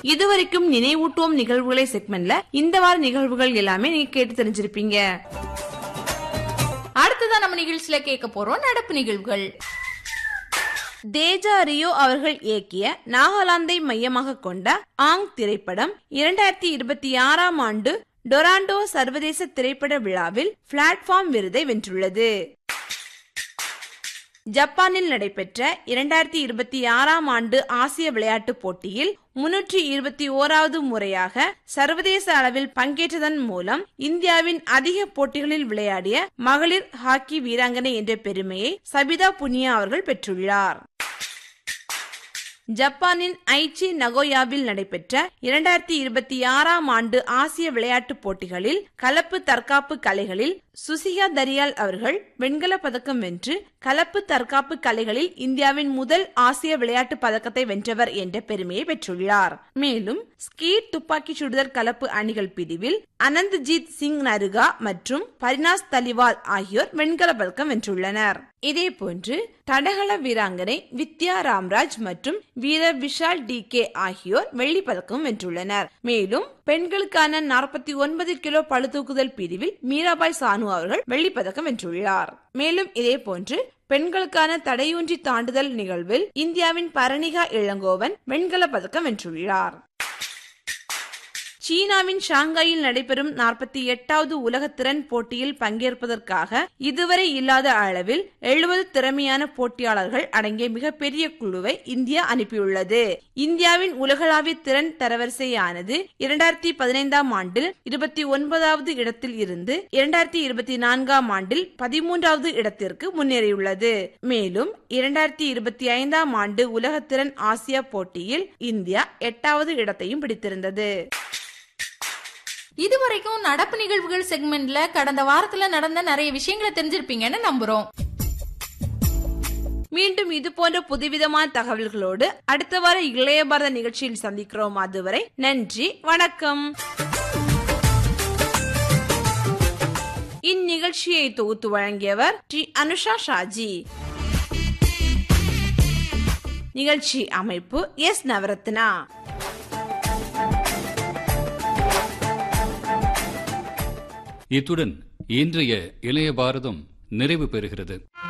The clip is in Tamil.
இதுவரைக்கும் நினைவூட்டுவோம் நிகழ்வுகளை செக்மெண்ட்ல இந்த வார நிகழ்வுகள் எல்லாமே நீங்க கேட்டு தெரிஞ்சிருப்பீங்க அடுத்ததான் நம்ம நிகழ்ச்சியில கேட்க போறோம் நடப்பு நிகழ்வுகள் தேஜா ரியோ அவர்கள் இயக்கிய நாகாலாந்தை மையமாக கொண்ட ஆங் திரைப்படம் இரண்டாயிரத்தி இருபத்தி ஆறாம் ஆண்டு டொராண்டோ சர்வதேச திரைப்பட விழாவில் பிளாட்ஃபார்ம் விருதை வென்றுள்ளது ஜப்பானில் நடைபெற்ற இரண்டாயிரத்தி இருபத்தி ஆறாம் ஆண்டு ஆசிய விளையாட்டுப் போட்டியில் முன்னூற்றி இருபத்தி ஓராவது முறையாக சர்வதேச அளவில் பங்கேற்றதன் மூலம் இந்தியாவின் அதிக போட்டிகளில் விளையாடிய மகளிர் ஹாக்கி வீராங்கனை என்ற பெருமையை சபிதா புனியா அவர்கள் பெற்றுள்ளார் ஜப்பானின் ஐச்சி நகோயாவில் நடைபெற்ற இரண்டாயிரத்தி இருபத்தி ஆறாம் ஆண்டு ஆசிய விளையாட்டுப் போட்டிகளில் கலப்பு தற்காப்பு கலைகளில் சுசிகா தரியால் அவர்கள் வெண்கல பதக்கம் வென்று கலப்பு தற்காப்பு கலைகளில் இந்தியாவின் முதல் ஆசிய விளையாட்டு பதக்கத்தை வென்றவர் என்ற பெருமையை பெற்றுள்ளார் மேலும் ஸ்கீட் துப்பாக்கி சுடுதல் கலப்பு அணிகள் பிரிவில் அனந்த்ஜீத் சிங் நருகா மற்றும் பரினாஸ் தலிவால் ஆகியோர் வெண்கல பதக்கம் வென்றுள்ளனர் இதேபோன்று தடகள வீராங்கனை வித்யா ராம்ராஜ் மற்றும் வீரர் விஷால் டி கே ஆகியோர் வெள்ளி பதக்கம் வென்றுள்ளனர் மேலும் பெண்களுக்கான நாற்பத்தி ஒன்பது கிலோ பளுதூக்குதல் பிரிவில் மீராபாய் சானு அவர்கள் வெள்ளிப் பதக்கம் வென்றுள்ளார் மேலும் இதேபோன்று பெண்களுக்கான தடையூன்றி தாண்டுதல் நிகழ்வில் இந்தியாவின் பரணிகா இளங்கோவன் வெண்கல பதக்கம் வென்றுள்ளார் சீனாவின் ஷாங்காயில் நடைபெறும் நாற்பத்தி எட்டாவது உலக திறன் போட்டியில் பங்கேற்பதற்காக இதுவரை இல்லாத அளவில் எழுபது திறமையான போட்டியாளர்கள் அடங்கிய மிகப்பெரிய குழுவை இந்தியா அனுப்பியுள்ளது இந்தியாவின் உலகளாவிய திறன் தரவரிசையானது இரண்டாயிரத்தி பதினைந்தாம் ஆண்டில் இருபத்தி ஒன்பதாவது இடத்தில் இருந்து இரண்டாயிரத்தி இருபத்தி நான்காம் ஆண்டில் பதிமூன்றாவது இடத்திற்கு முன்னேறியுள்ளது மேலும் இரண்டாயிரத்தி இருபத்தி ஐந்தாம் ஆண்டு உலக திறன் ஆசியா போட்டியில் இந்தியா எட்டாவது இடத்தையும் பிடித்திருந்தது இதுவரைக்கும் நடப்பு நிகழ்வுகள் செக்மெண்ட்ல கடந்த வாரத்துல நடந்த நிறைய விஷயங்களை தெரிஞ்சிருப்பீங்கன்னு நம்புறோம் மீண்டும் இது போன்ற புதுவிதமான தகவல்களோடு அடுத்த வார இளைய பாரத நிகழ்ச்சியில் சந்திக்கிறோம் அதுவரை நன்றி வணக்கம் இந்நிகழ்ச்சியை தொகுத்து வழங்கியவர் டி அனுஷா ஷாஜி நிகழ்ச்சி அமைப்பு எஸ் நவரத்னா இத்துடன் இன்றைய இளைய பாரதம் நிறைவு பெறுகிறது